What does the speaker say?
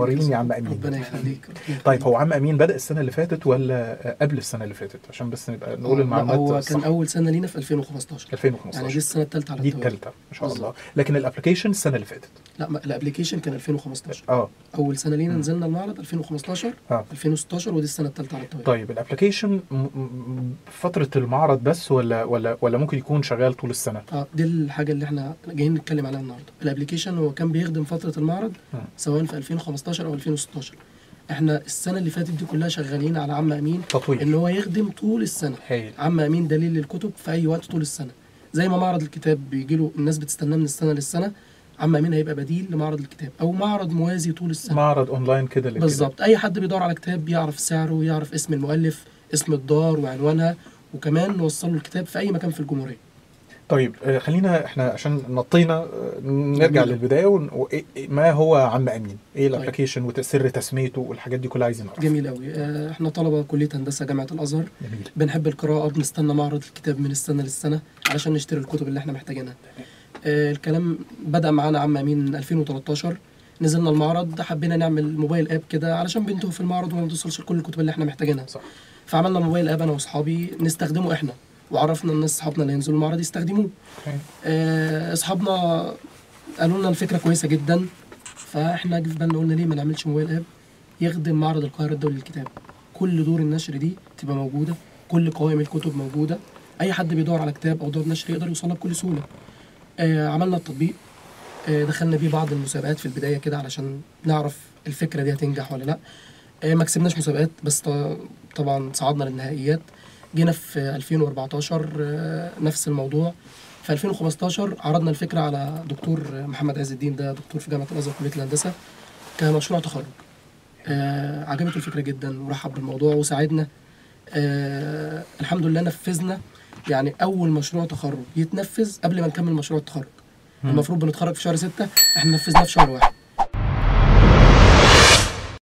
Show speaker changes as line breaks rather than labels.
منورين يا عم امين
ربنا يخليك
طيب هو عم امين بدا السنه اللي فاتت ولا قبل السنه اللي فاتت عشان بس نبقى نقول
آه،
المعلومات
هو
الصح.
كان اول سنه لينا في 2015 يعني دي
2015
السنه الثالثه على
دي
التوالي.
الثالثه ما شاء الله لكن الابلكيشن السنه اللي فاتت
لا ما- الابلكيشن كان 2015
اه
اول سنه لينا
مم.
نزلنا المعرض 2015
اه
2016 ودي السنه الثالثه على التوالي
طيب الابلكيشن م- م- فتره المعرض بس ولا ولا ولا ممكن يكون شغال طول السنه
اه دي الحاجه اللي احنا جايين نتكلم عليها النهارده الابلكيشن هو كان بيخدم فتره المعرض
مم.
سواء في 2015 او 2016 احنا السنه اللي فاتت دي كلها شغالين على عم امين ان
تطوير
هو يخدم طول السنه
هايل
عم امين دليل للكتب في اي وقت طول السنه زي ما معرض الكتاب بيجي له الناس بتستناه من السنه للسنه عم امين هيبقى بديل لمعرض الكتاب او معرض موازي طول السنه
معرض اونلاين كده للكتاب.
بالظبط اي حد بيدور على كتاب يعرف سعره يعرف اسم المؤلف اسم الدار وعنوانها وكمان نوصل له الكتاب في اي مكان في الجمهوريه
طيب آه، خلينا احنا عشان نطينا آه، نرجع
جميل.
للبدايه ون... وإيه- ما هو عم امين ايه الابلكيشن وسر تسميته والحاجات دي كلها عايزين نعرف
جميل قوي احنا طلبه كليه هندسه جامعه الازهر
جميل
بنحب القراءه بنستنى معرض الكتاب من السنه للسنه علشان نشتري الكتب اللي احنا محتاجينها آه، الكلام بدا معانا عم امين 2013 نزلنا المعرض حبينا نعمل موبايل اب كده علشان بنتهوا في المعرض وما بنوصلش لكل الكتب اللي احنا محتاجينها
صح
فعملنا موبايل اب انا واصحابي نستخدمه احنا وعرفنا الناس اصحابنا اللي هينزلوا المعرض يستخدموه
أوكي.
آه، اصحابنا قالوا لنا الفكره كويسه جدا فاحنا جه في بالنا قلنا ليه ما نعملش موبايل اب يخدم معرض القاهره الدولي للكتاب كل دور النشر دي تبقى موجوده كل قوائم الكتب موجوده اي حد بيدور على كتاب او دور نشر يقدر يوصلها بكل سهوله آه عملنا التطبيق آه دخلنا بيه بعض المسابقات في البدايه كده علشان نعرف الفكره دي هتنجح ولا لا آه ما كسبناش مسابقات بس ط- طبعا صعدنا للنهائيات جينا في 2014 آه، نفس الموضوع في 2015 عرضنا الفكره على دكتور محمد عز الدين ده دكتور في جامعه الازهر كليه الهندسه كمشروع تخرج آه عجبته الفكره جدا ورحب بالموضوع وساعدنا آه الحمد لله نفذنا يعني اول مشروع تخرج يتنفذ قبل ما نكمل مشروع التخرج
مم.
المفروض بنتخرج في شهر ستة احنا نفذناه في شهر واحد